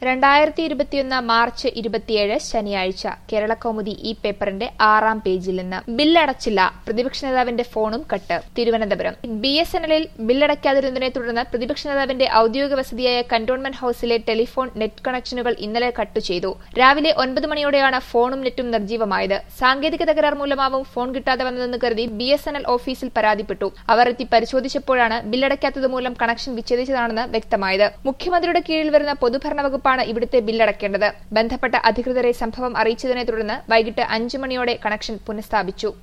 രണ്ടായിരത്തി ഇരുപത്തിയൊന്ന് മാർച്ച് ഇരുപത്തിയേഴ് ശനിയാഴ്ച കേരളകൗമുദി ഈ പേപ്പറിന്റെ ആറാം പേജിൽ നിന്ന് ബില്ലടച്ചില്ല പ്രതിപക്ഷ നേതാവിന്റെ ഫോണും cut Thiruvananthapuram B S N എല്ലിൽ ബില്ലടയ്ക്കാതിരുന്നതിനെ തുടർന്ന് പ്രതിപക്ഷ നേതാവിന്റെ ഔദ്യോഗിക വസതിയായ കന്റോൺമെന്റ് ഹൌസിലെ ടെലിഫോൺ നെറ്റ് കണക്ഷനുകൾ ഇന്നലെ കട്ട് ചെയ്തു രാവിലെ ഒൻപത് മണിയോടെയാണ് ഫോണും നെറ്റും നിർജ്ജീവമായത് സാങ്കേതിക തകരാർ മൂലമാവും ഫോൺ കിട്ടാതെ വന്നതെന്ന് കരുതി ബി എസ് എൻ എൽ ഓഫീസിൽ പരാതിപ്പെട്ടു അവർ എത്തി പരിശോധിച്ചപ്പോഴാണ് ബില്ലടയ്ക്കാത്തത് മൂലം കണക്ഷൻ വിച്ഛേദിച്ചതാണെന്ന് വ്യക്തമായത് മുഖ്യമന്ത്രിയുടെ കീഴിൽ വരുന്ന പൊതുഭരണ വകുപ്പാണ് ഇവിടുത്തെ ബില്ലടയ്ക്കേണ്ടത് ബന്ധപ്പെട്ട അധികൃതരെ സംഭവം അറിയിച്ചതിനെ തുടർന്ന് വൈകിട്ട് അഞ്ചു മണിയോടെ കണക്ഷൻ പുനഃസ്ഥാപിച്ചു